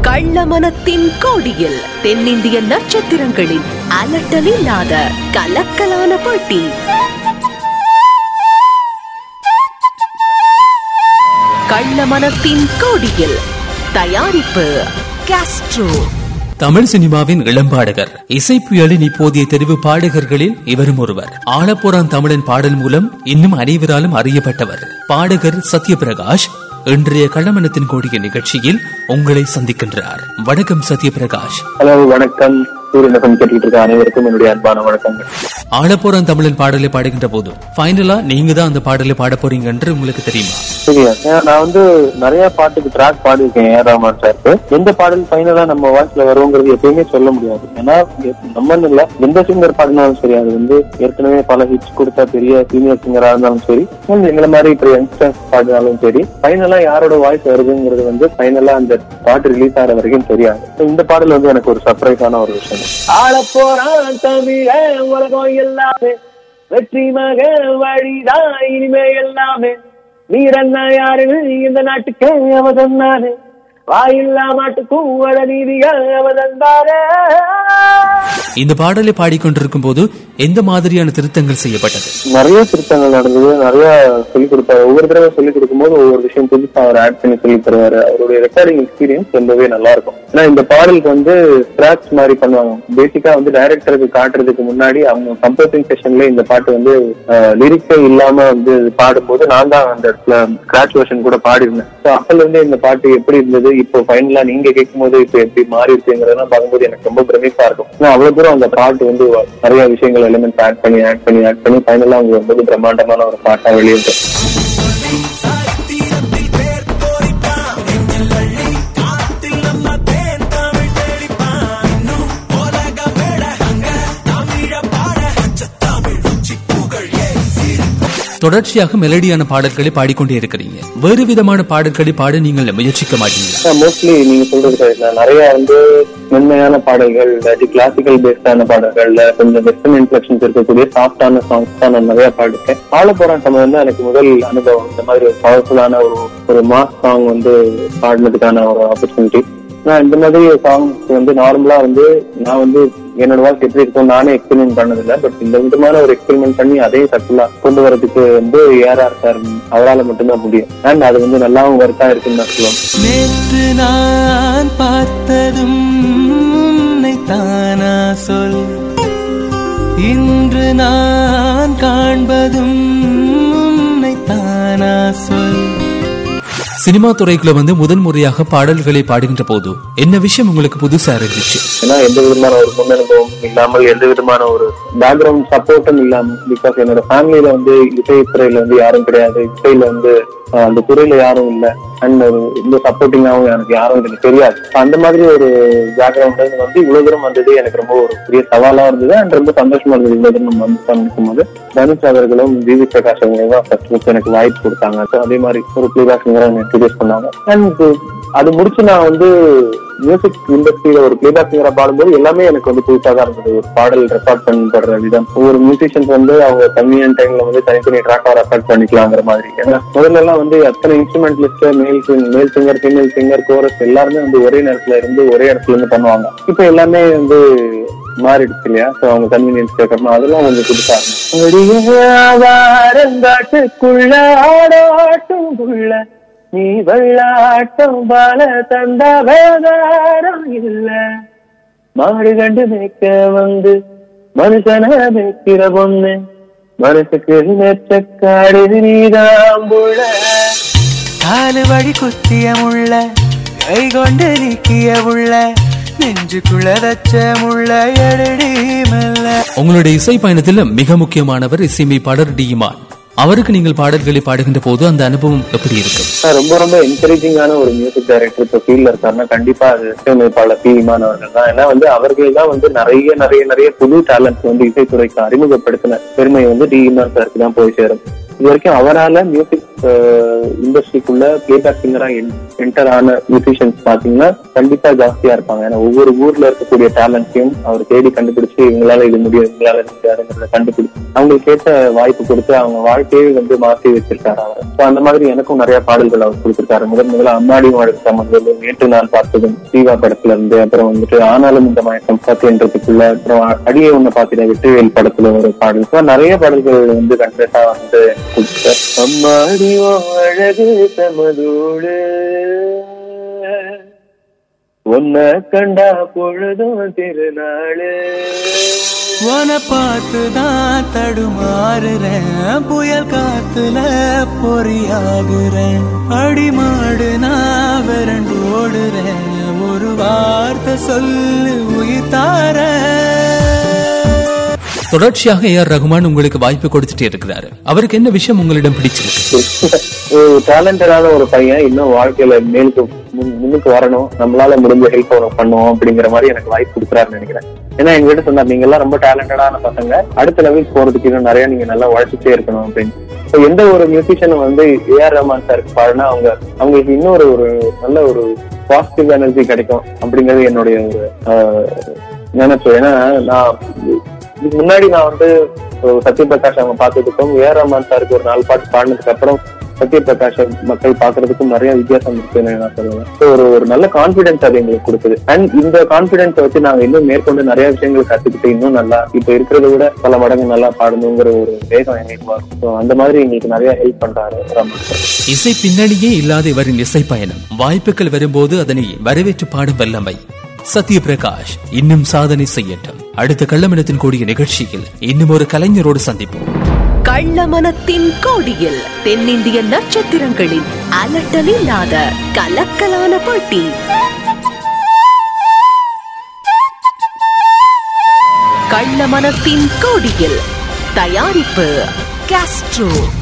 கள்ளமனத்தின் கோடியில் தென்னிந்திய நட்சத்திரங்களின் அலட்டலில்லாத கலக்கலான போட்டி கள்ளமனத்தின் கோடியில் தயாரிப்பு காஸ்ட்ரோ தமிழ் சினிமாவின் இளம்பாடகர் இசைப்புயலின் இப்போதைய தெரிவு பாடகர்களில் இவரும் ஒருவர் ஆலப்புறான் தமிழன் பாடல் மூலம் இன்னும் அனைவராலும் அறியப்பட்டவர் பாடகர் சத்யபிரகாஷ் இன்றைய கள்ளமனத்தின் கோடிய நிகழ்ச்சியில் உங்களை சந்திக்கின்றார் வணக்கம் சத்யபிரகாஷ் ஹலோ வணக்கம் சூரியநகம் கேட்டுக்கிட்டு இருக்க அனைவருக்கும் என்னுடைய அன்பான வணக்கங்கள் ஆலப்புறான் தமிழன் பாடலை பாடுகின்ற போது ஃபைனலா நீங்க தான் அந்த பாடலை பாட போறீங்க என்று உங்களுக்கு தெரியுமா சரியா ஏன் நான் வந்து நிறைய பாட்டுக்கு ட்ராக் பாடியிருக்கேன் ஏ ராமான் சாருக்கு எந்த பாடல் ஃபைனலா நம்ம வாய்ஸ்ல வருங்கிறது எப்பயுமே சொல்ல முடியாது ஏன்னா நம்ம இல்ல எந்த சிங்கர் பாடினாலும் சரி அது வந்து ஏற்கனவே பல ஹிட்ஸ் கொடுத்த பெரிய சீனியர் சிங்கரா இருந்தாலும் சரி இல்ல எங்களை மாதிரி இப்ப யங்ஸ்டர்ஸ் பாடினாலும் சரி ஃபைனலா யாரோட வாய்ஸ் வருதுங்கிறது வந்து ஃபைனலா அந்த பாட்டு ரிலீஸ் ஆகிற வரைக்கும் தெரியாது So இந்த பாடல் வந்து எனக்கு ஒரு சர்ப்ரைஸான ஒரு விஷயம் ஆள போறான் தமிழ உலகம் எல்லாமே வெற்றி மக வழிதான் இனிமே எல்லாமே நீரண்ணா யாருன்னு இந்த நாட்டுக்கு அவதன் நானு வாயில்லா மாட்டுக்கும் வட நீதியா அவதன் இந்த பாடலை பாடிக்கொண்டிருக்கும் போது எந்த மாதிரியான திருத்தங்கள் செய்யப்பட்டது நிறைய திருத்தங்கள் நடந்தது நிறைய சொல்லிக் கொடுத்தாரு ஒவ்வொரு தடவை சொல்லிக் கொடுக்கும்போது ஒவ்வொரு விஷயம் புதுசா அவர் ஆட் பண்ணி சொல்லி தருவாரு அவருடைய ரெக்கார்டிங் எக்ஸ்பீரியன்ஸ் ரொம்பவே நல்லா இருக்கும் ஏன்னா இந்த பாடலுக்கு வந்து ஸ்கிராச் மாதிரி பண்ணுவாங்க பேசிக்கா வந்து டைரக்டருக்கு காட்டுறதுக்கு முன்னாடி அவங்க கம்போசிங் செஷன்ல இந்த பாட்டு வந்து லிரிக்ஸே இல்லாம வந்து பாடும்போது நான் தான் அந்த இடத்துல ஸ்கிராச் வெர்ஷன் கூட பாடிருந்தேன் ஸோ அப்பல இருந்து இந்த பாட்டு எப்படி இருந்தது இப்போ ஃபைனலா நீங்க கேட்கும் போது இப்போ எப்படி மாறி இருக்குங்கிறதெல்லாம் பார்க்கும்போது எனக்கு ரொம்ப பிரமிப்பா இருக்கும் ஏன்னா அவ்வளவு தூரம் அந்த பாட்டு வந்து நிறைய விஷயங்கள் எலிமெண்ட்ஸ் ஆட் பண்ணி ஆட் பண்ணி ஆட் பண்ணி ஃபைனலா அவங்க ரொம்ப பிரம்மாண்டமான ஒரு பாட்டா வெளியிட்டு தொடர்ச்சியாக மெலடியான பாடல்களை பாடிக்கொண்டே இருக்கிறீங்க வேறு விதமான பாடல்களை பாட நீங்கள் முயற்சிக்க மாட்டீங்களா மோஸ்ட்லி நீங்க சொல்றது correct தான். நிறைய வந்து மென்மையான பாடல்கள் இல்லாட்டி கிளாசிக்கல் பேஸ்டான பாடல்கள்ல கொஞ்சம் வெஸ்டர்ன் இன்ஃபிளக்ஷன்ஸ் இருக்கக்கூடிய சாஃப்டான சாங்ஸ் தான் நான் நிறைய பாடிருக்கேன் ஆள போற சமயம் தான் எனக்கு முதல் அனுபவம் இந்த மாதிரி ஒரு பவர்ஃபுல்லான ஒரு ஒரு மாஸ் சாங் வந்து பாடினதுக்கான ஒரு ஆப்பர்ச்சுனிட்டி நான் இந்த மாதிரி சாங்ஸ் வந்து நார்மலா வந்து நான் வந்து என்னோட வாய்ஸ் எப்படி இருக்கும் நானே எக்ஸ்பெரிமெண்ட் பண்ணதில்லை பட் இந்த விதமான ஒரு எக்ஸ்பெரிமெண்ட் பண்ணி அதே சக்குலா கொண்டு வரதுக்கு வந்து ஏஆர்ஆர் சார் அவரால் மட்டும்தான் முடியும் அண்ட் அது வந்து நல்லாவும் ஒர்க்கா இருக்குன்னு நான் சொல்லுவேன் நேற்று நான் பார்த்ததும் உன்னை தானா சொல் இன்று நான் காண்பதும் உன்னை தானா சொல் சினிமா துறைக்குள்ள வந்து முதன் முறையாக பாடல்களை பாடுகின்ற போது என்ன விஷயம் உங்களுக்கு புதுசா இருந்துச்சு ஏன்னா எந்த விதமான ஒரு முன் அனுபவம் இல்லாமல் எந்த விதமான ஒரு பேக்ரவுண்ட் சப்போர்ட்டும் இல்லாம பிகாஸ் என்னோட ஃபேமிலியில வந்து இசை துறையில வந்து யாரும் கிடையாது இசையில வந்து ஆஹ், அந்த துறையில யாரும் இல்ல அண்ட் ஒரு இந்த சப்போர்ட்டிங்காகவும் எனக்கு யாரும் எனக்கு தெரியாது So, அந்த மாதிரி ஒரு பேக்ரவுண்ட் வந்து இவ்வளவு தூரம் வந்தது எனக்கு ரொம்ப ஒரு பெரிய சவாலா இருந்தது அண்ட் ரொம்ப சந்தோஷமா இருந்தது இவ்வளவு தூரம் நம்ம வந்து பண்ணிருக்கும் போது தனுஷ் அவர்களும் ஜிவி பிரகாஷ் அவங்க தான் ஃபர்ஸ்ட் எனக்கு வாய்ப்பு கொடுத்தாங்க So, அதே மாதிரி ஒரு பிளேபேக் சிங்கரா இன்ட்ரடியூஸ் பண்ணாங்க அண்ட் அது முடிச்சு நான் வந்து மியூசிக் இண்டஸ்ட்ரியில ஒரு பிளேபேக் சிங்கரா பாடும்போது எல்லாமே எனக்கு வந்து புதுசா தான் இருந்தது ஒரு பாடல் ரெக்கார்ட் பண்ணப்படுற விதம் ஒவ்வொரு மியூசிஷியன்ஸ் வந்து அவங்க கம்மியான டைம்ல வந்து தனித்தனி ட்ராக்கா ரெக்கார்ட் பண்ணிக்கலாங்கிற மாதிரி ஏன்னா முதல்ல எல்லாம் வந்து அத்தனை இன்ஸ்ட்ருமெண்ட் லிஸ்ட் மேல் மேல் சிங்கர் ஃபீமேல் சிங்கர் கோரஸ் எல்லாருமே வந்து ஒரே நேரத்துல இருந்து ஒரே இடத்துல இருந்து பண்ணுவாங்க இப்போ எல்லாமே வந்து மாறிடுச்சு இல்லையா சோ அவங்க கன்வீனியன்ஸ் கேட்கணும் அதெல்லாம் கொஞ்சம் புதுசா இருந்துச்சுக்குள்ள ஆடாட்டும் புள்ள நீ வெள்ளாட்டம் பால தந்த வேதாரம் இல்ல மாடு கண்டு மேய்க்க வந்து மனுஷன மேய்க்கிற பொண்ணு மனசுக்கு நெச்சக்காடு நீதாம்புள்ள காலு வழி குத்திய முள்ள கை கொண்டு நீக்கிய முள்ள நெஞ்சுக்குள்ள தச்ச முள்ள எடுடி மெல்ல உங்களுடைய இசை பயணத்தில் மிக முக்கியமானவர் இசையமைப்பாளர் டிமான் அவருக்கு நீங்கள் பாடல்களை பாடுகின்ற போது அந்த அனுபவம் எப்படி இருக்கும் ரொம்ப ரொம்ப என்கரேஜிங்கான ஒரு மியூசிக் டைரக்டர் இப்போ ஃபீல்ட்ல இருக்காருன்னா கண்டிப்பா அது இசையமைப்பாளர் பி இமானவர்கள் தான் ஏன்னா வந்து அவர்கள் தான் வந்து நிறைய நிறைய நிறைய புது டேலண்ட்ஸ் வந்து இசைத்துறைக்கு அறிமுகப்படுத்தின பெருமை வந்து டி இமான் சாருக்கு தான் போய் சேரும் இது வரைக்கும் அவரால மியூசிக் இண்டஸ்ட்ரிக்குள்ள பிளேபேக் சிங்கரா என்டர் ஆன மியூசிஷியன்ஸ் பாத்தீங்கன்னா கண்டிப்பா ஜாஸ்தியா இருப்பாங்க ஏன்னா ஒவ்வொரு ஊர்ல இருக்கக்கூடிய டேலண்ட்ஸையும் அவர் தேடி கண்டுபிடிச்சு இவங்களால இது முடியும் இவங்களால இது முடியாதுங்கிறத கண்டுபிடிச்சு அவங்களுக்கு ஏற்ற வாய்ப்பு கொடுத்து அவங்க வாழ்க்கையை வந்து மாற்றி வச்சிருக்காரு அவர் ஸோ அந்த மாதிரி எனக்கும் நிறைய பாடல்கள் அவர் கொடுத்திருக்காரு முதன் முதல்ல அம்மாடி வாழ்க்கை சம்பந்தம் நேற்று நான் பார்த்ததும் சீவா படத்துல இருந்து அப்புறம் வந்துட்டு ஆனாலும் இந்த மயக்கம் சத்தியன்றதுக்குள்ள அப்புறம் அடியே ஒண்ணு பாத்திர வெற்றிவேல் படத்துல ஒரு பாடல் ஸோ நிறைய பாடல்கள் வந்து கண்டிப்பா வந்து கொடுத்தார் அம்மாடி உன் அழகு சமதோடு உன்னை கண்டா பொழுதும் திருநாளு உன பார்த்துதான் தடுமாறுறேன் புயல் காத்துல பொறியாகுறேன் அடிமாடு நான் விரண்டு ஓடுறேன் ஒரு வார்த்தை சொல்லு உயிர் தாரேன் தொடர்ச்சியாக ஏ ஆர் ரகுமான் உங்களுக்கு வாய்ப்பு கொடுத்துட்டே இருக்கிறாரு அவருக்கு என்ன விஷயம் உங்களிடம் பிடிச்சிருக்கு ஒரு டேலண்டடான ஒரு பையன் இன்னும் வாழ்க்கையில மேலுக்கு முன்- முன்னுக்கு வரணும் நம்மளால முடிஞ்ச ஹெல்ப் அவனுக்கு பண்ணுவோம் அப்படிங்கிற மாதிரி எனக்கு வாய்ப்பு கொடுக்குறாருன்னு நினைக்கிறேன் ஏன்னா எங்க வீட்டு சொன்னார் நீங்க எல்லாம் ரொம்ப டேலண்டடான பசங்க அடுத்த லெவலுக்கு போறதுக்கு இன்னும் நிறைய நீங்க நல்லா உழைச்சிட்டே இருக்கணும் அப்படின்னு ஸோ எந்த ஒரு மியூசிஷியனும் வந்து ஏஆர் ரஹ்மான் சாருக்கு பாடினா அவங்க அவங்களுக்கு இன்னொரு ஒரு நல்ல ஒரு பாசிட்டிவ் எனர்ஜி கிடைக்கும் அப்படிங்கிறது என்னுடைய ஒரு ஆஹ், நினைப்பு ஏன்னா நான் இதுக்கு முன்னாடி நான் வந்து அஹ், சத்யபிரகாஷ் அவங்க பார்த்ததுக்கும் ஏஆர் ரஹ்மான் சாருக்கு ஒரு நாலு பாட்டு பாடினதுக்கு அப்புறம் சத்யபிரகாஷ் மக்கள் பாக்குறதுக்கும் நிறைய வித்தியாசம் இருக்குன்னு நான் சொல்லுவேன் ஸோ ஒரு ஒரு நல்ல கான்பிடன்ஸ் அது எங்களுக்கு கொடுக்குது அண்ட் இந்த கான்பிடன்ஸ் வச்சு நாங்க இன்னும் மேற்கொண்டு நிறைய விஷயங்கள் கத்துக்கிட்டு இன்னும் நல்லா இப்ப இருக்கிறத விட பல மடங்கு நல்லா பாடணுங்கிற ஒரு வேகம் எங்களுக்கு வரும் ஸோ அந்த மாதிரி எங்களுக்கு நிறைய ஹெல்ப் பண்றாரு ரஹ்மான் சார் இசை பின்னணியே இல்லாத இவரின் இசை பயணம் வாய்ப்புகள் வரும்போது அதனை வரவேற்று பாடும் வல்லமை சத்யபிரகாஷ் இன்னும் சாதனை செய்யட்டும் அடுத்த கள்ளமனத்தின் கூடிய நிகழ்ச்சியில் இன்னும் ஒரு கலைஞரோடு சந்திப்போம் கள்ளமனத்தின் கோடியில் தென்னிந்திய நட்சத்திரங்களின் அலட்டலில்லாத கலக்கலான போட்டி கள்ளமனத்தின் கோடியில் தயாரிப்பு காஸ்ட்ரோ